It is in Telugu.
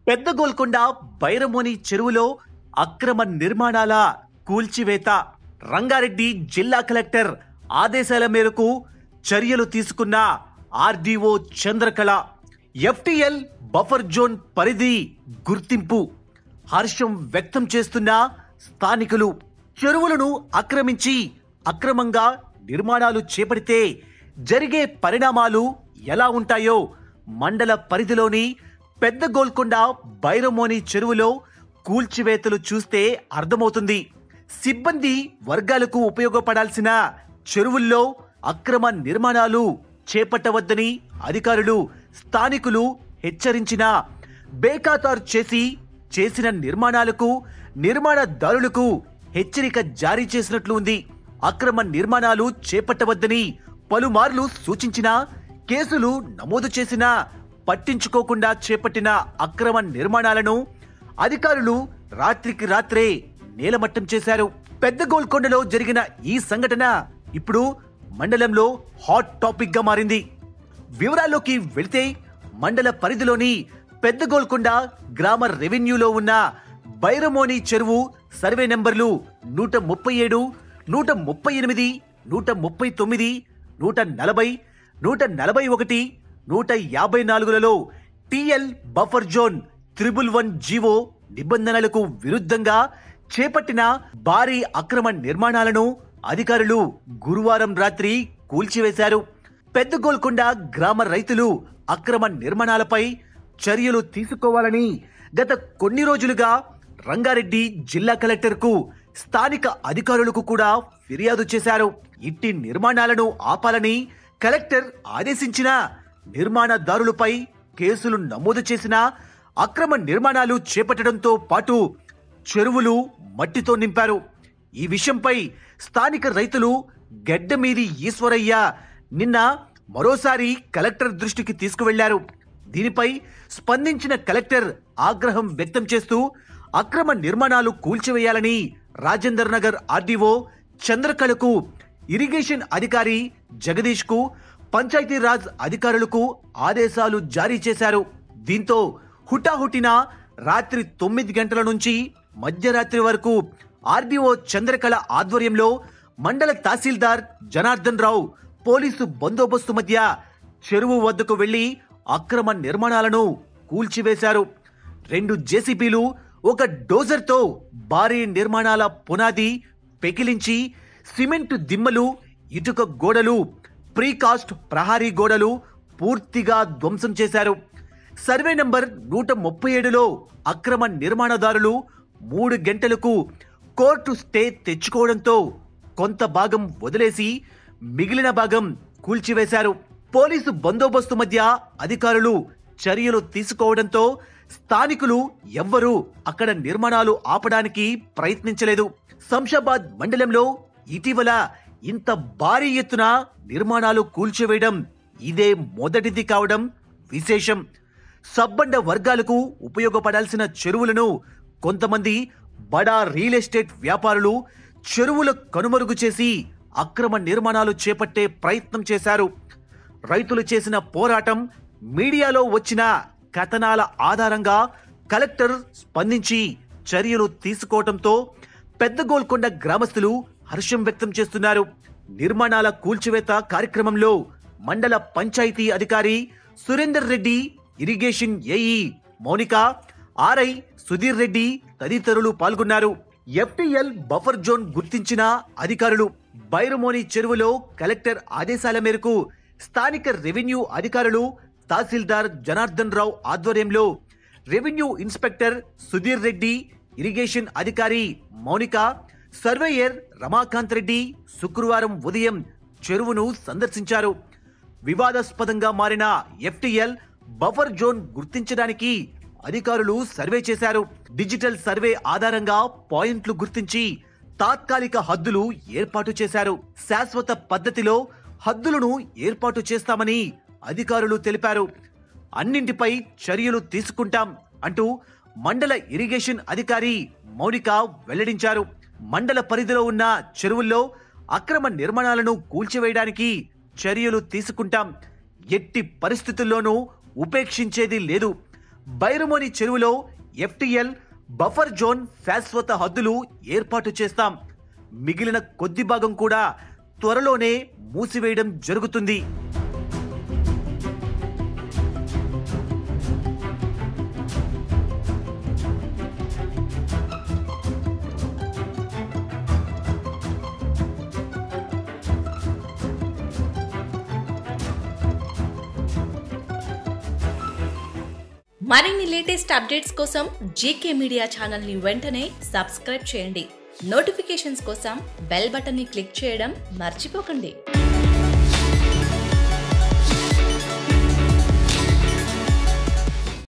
పెద్ద గోల్కొండ బైరమోని చెరువులో అక్రమ నిర్మాణాల కూల్చివేత రంగారెడ్డి జిల్లా కలెక్టర్ ఆదేశాల మేరకు చర్యలు తీసుకున్న RDO Chandrakala FTL buffer zone పరిధి గుర్తింపు హర్షం వ్యక్తం చేస్తున్న స్థానికులు చెరువులను ఆక్రమించి అక్రమంగా నిర్మాణాలు చేపడితే జరిగే పరిణామాలు ఎలా ఉంటాయో మండల పరిధిలోని పెద్ద గోల్కొండ బైరమోని చెరువులో కూల్చివేతలు చూస్తే అర్థమవుతుంది సిబ్బంది వర్గాలకు ఉపయోగపడాల్సిన చెరువుల్లో అక్రమ నిర్మాణాలు చేపట్టవద్దని అధికారులు స్థానికులు హెచ్చరించినా బేఖాతారు చేసి చేసిన నిర్మాణాలకు నిర్మాణదారులకు హెచ్చరిక జారీ చేసినట్లు ఉంది అక్రమ నిర్మాణాలు చేపట్టవద్దని పలుమార్లు సూచించినా కేసులు నమోదు చేసినా పట్టించుకోకుండా చేపట్టిన అక్రమ నిర్మాణాలను అధికారులు రాత్రికి రాత్రే నేలమట్టం చేశారు పెద్ద గోల్కొండలో జరిగిన ఈ సంఘటన ఇప్పుడు మండలంలో హాట్ టాపిక్ గా మారింది వివరాల్లోకి వెళితే మండల పరిధిలోని పెద్ద గోల్కొండ గ్రామ రెవెన్యూలో ఉన్న బైరమోని చెరువు సర్వే నెంబర్లు నూట ముప్పై ఏడు నూట ముప్పై ఎనిమిది నూట ముప్పై తొమ్మిది నూట నలభై నూట నలభై ఒకటి నూట యాభై నాలుగులలో TL buffer zone triple one GO నిబంధనలకు విరుద్ధంగా చేపట్టిన భారీ అక్రమ నిర్మాణాలను అధికారులు గురువారం రాత్రి కూల్చివేశారు పెద్ద గోల్కొండ గ్రామ రైతులు అక్రమ నిర్మాణాలపై చర్యలు తీసుకోవాలని గత కొన్ని రోజులుగా రంగారెడ్డి జిల్లా కలెక్టర్కు స్థానిక అధికారులకు కూడా ఫిర్యాదు చేశారు ఇట్టి నిర్మాణాలను ఆపాలని కలెక్టర్ ఆదేశించిన నిర్మాణదారులపై కేసులు నమోదు చేసిన అక్రమ నిర్మాణాలు చేపట్టడంతో పాటు చెరువులు మట్టితో నింపారు ఈ విషయంపై స్థానిక రైతులు గడ్డమీది ఈశ్వరయ్య నిన్న మరోసారి కలెక్టర్ దృష్టికి తీసుకువెళ్లారు దీనిపై స్పందించిన కలెక్టర్ ఆగ్రహం వ్యక్తం చేస్తూ అక్రమ నిర్మాణాలు కూల్చివేయాలని రాజేందర్ నగర్ ఆర్డీఓ చంద్రకళకు ఇరిగేషన్ అధికారి జగదీష్ కు పంచాయతీరాజ్ అధికారులకు ఆదేశాలు జారీ చేశారు దీంతో హుటాహుటిన రాత్రి తొమ్మిది గంటల నుంచి మధ్యరాత్రి వరకు ఆర్డీఓ చంద్రకళ ఆధ్వర్యంలో మండల తహసీల్దార్ జనార్దన్ రావు పోలీసు బందోబస్తు మధ్య చెరువు వద్దకు వెళ్లి అక్రమ నిర్మాణాలను కూల్చివేశారు రెండు జేసీబీలు ఒక డోజర్తో భారీ నిర్మాణాల పునాది పెకిలించి సిమెంట్ దిమ్మలు ఇటుక గోడలు ప్రీకాస్ట్ ప్రహారీ గోడలు పూర్తిగా ధ్వంసం చేశారు సర్వే నంబర్ నూట ముప్పై ఏడులో అక్రమ నిర్మాణదారులు మూడు గంటలకు కోర్టు స్టే తెచ్చుకోవడంతో కొంత భాగం వదిలేసి మిగిలిన భాగం కూల్చివేశారు పోలీసు బందోబస్తు మధ్య అధికారులు చర్యలు తీసుకోవడంతో స్థానికులు ఎవ్వరూ అక్కడ నిర్మాణాలు ఆపడానికి ప్రయత్నించలేదు శంషాబాద్ మండలంలో ఇటీవల ఇంత భారీ ఎత్తున నిర్మాణాలు కూల్చివేయడం ఇదే మొదటిది కావడం విశేషం సబ్బండ వర్గాలకు ఉపయోగపడాల్సిన చెరువులను కొంతమంది బడా రియల్ ఎస్టేట్ వ్యాపారులు చెరువుల కనుమరుగు చేసి అక్రమ నిర్మాణాలు చేపట్టే ప్రయత్నం చేశారు రైతులు చేసిన పోరాటం మీడియాలో వచ్చిన కథనాల ఆధారంగా కలెక్టర్ స్పందించి చర్యలు తీసుకోవడంతో పెద్ద గోల్కొండ గ్రామస్తులు హర్షం వ్యక్తం చేస్తున్నారు నిర్మాణాల కూల్చివేత కార్యక్రమంలో మండల పంచాయతీ అధికారి Surender Reddy irrigation AE Mounika RI Sudheer Reddy తదితరులు పాల్గొన్నారు ఎఫ్టిఎల్ బఫర్ జోన్ గుర్తించిన అధికారులు బైరమోని చెరువులో కలెక్టర్ ఆదేశాల మేరకు స్థానిక రెవెన్యూ అధికారులు తహసీల్దార్ జనార్దన్ రావు ఆధ్వర్యంలో revenue inspector Sudheer Reddy irrigation అధికారి మౌనిక సర్వేయర్ రమాకాంత్ రెడ్డి శుక్రవారం ఉదయం చెరువును సందర్శించారు వివాదాస్పదంగా మారిన ఎఫ్టిఎల్ బఫర్ జోన్ గుర్తించడానికి అధికారులు సర్వే చేశారు డిజిటల్ సర్వే ఆధారంగా పాయింట్లు గుర్తించి తాత్కాలిక హద్దులు ఏర్పాటు చేశారు శాశ్వత పద్ధతిలో హద్దులను ఏర్పాటు చేస్తామని అధికారులు తెలిపారు అన్నింటిపై చర్యలు తీసుకుంటాం అంటూ మండల ఇరిగేషన్ అధికారి మౌనిక వెల్లడించారు మండల పరిధిలో ఉన్న చెరువుల్లో అక్రమ నిర్మాణాలను కూల్చివేయడానికి చర్యలు తీసుకుంటాం ఎట్టి పరిస్థితుల్లోనూ ఉపేక్షించేది లేదు బైరమోని చెరువులో ఎఫ్టిఎల్ బఫర్ జోన్ శాశ్వత హద్దులు ఏర్పాటు చేస్తాం మిగిలిన కొద్ది భాగం కూడా త్వరలోనే మూసివేయడం జరుగుతుంది మరిన్ని లేటెస్ట్ అప్డేట్స్ కోసం జీకే మీడియా ఛానల్ని వెంటనే సబ్స్క్రైబ్ చేయండి నోటిఫికేషన్స్ కోసం బెల్ బటన్ని క్లిక్ చేయడం మర్చిపోకండి